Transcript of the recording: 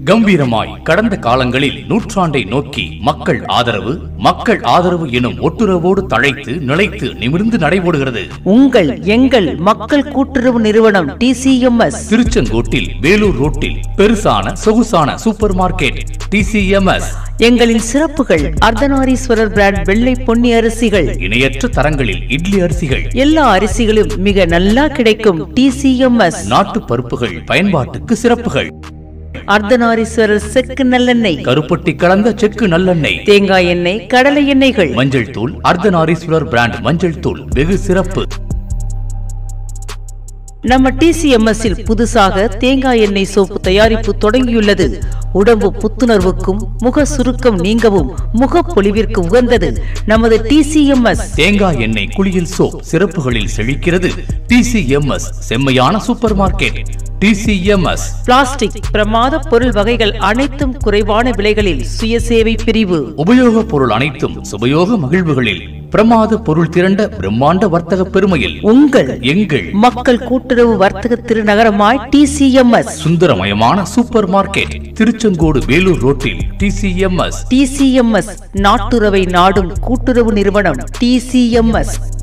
கம்பீரமாய் கடந்த காலங்களில் நூற்றாண்டை நோக்கி மக்கள் ஆதரவு மக்கள் ஆதரவு எனும் ஒட்டுறவோடு தழைத்து நிலைத்து நிமிர்ந்து நடைபோடுகிறது உங்கள் எங்கள் மக்கள் கூட்டுறவு நிறுவனம் டிசிஎம்எஸ் திருச்செங்கோட்டில் வேலூர் ரோட்டில் பெருசான சொகுசான சூப்பர் மார்க்கெட் டிசிஎம்எஸ் எங்களின் சிறப்புகள் அர்த்தநாரீஸ்வரர் பிராண்ட் வெள்ளை பொன்னி அரிசிகள் இணையற்ற தரங்களில் இட்லி அரிசிகள் எல்லா அரிசிகளும் மிக நல்லா கிடைக்கும் டிசிஎம்எஸ் நாட்டு பருப்புகள் பயன்பாட்டுக்கு சிறப்புகள் அர்த்தநாரீஸ்வரர் செக்கு நல்லெண்ணெய் கருப்பட்டி கலந்த செக்கு நல்லெண்ணெய் தேங்காய் எண்ணெய் கடலை எண்ணெய்கள் மஞ்சள் தூள் அர்த்தநாரீஸ்வரர் பிராண்ட் மஞ்சள் தூள் வெகு சிறப்பு நம்ம டிசிஎம்எஸ் இல் புதுசாக தேங்காய் எண்ணெய் சோப்பு தயாரிப்பு தொடங்கியுள்ளது உடம்பு புத்துணர்வுக்கும் முக சுருக்கம் நீங்கவும் முகப்பொலிவிற்கு உகந்தது நமது டிசிஎம்எஸ் தேங்காய் எண்ணெய் குளியல் சோப் சிறப்புகளில் செழிக்கிறது டிசிஎம்எஸ் செம்மையான சூப்பர் மார்க்கெட் டிசிஎம்எஸ் பிளாஸ்டிக் பிரமாத பொருள் வகைகள் அனைத்தும் குறைவான விலைகளில் சுயசேவை பிரிவு உபயோகப் பொருள் அனைத்தும் சுபயோக மகிழ்வுகளில் பிரமாத பொருள் திரண்ட பிரம்மாண்ட வர்த்தக பெருமையில் உங்கள் எங்கள் மக்கள் கூட்டுறவு வர்த்தக திருநகரமாய் டிசிஎம்எஸ் சுந்தரமயமான சூப்பர் மார்க்கெட் திருச்செங்கோடு வேலூர் ரோட்டில் டிசிஎம்எஸ் டிசிஎம்எஸ் நாட்டுறவை நாடும் கூட்டுறவு நிறுவனம் டிசிஎம்எஸ்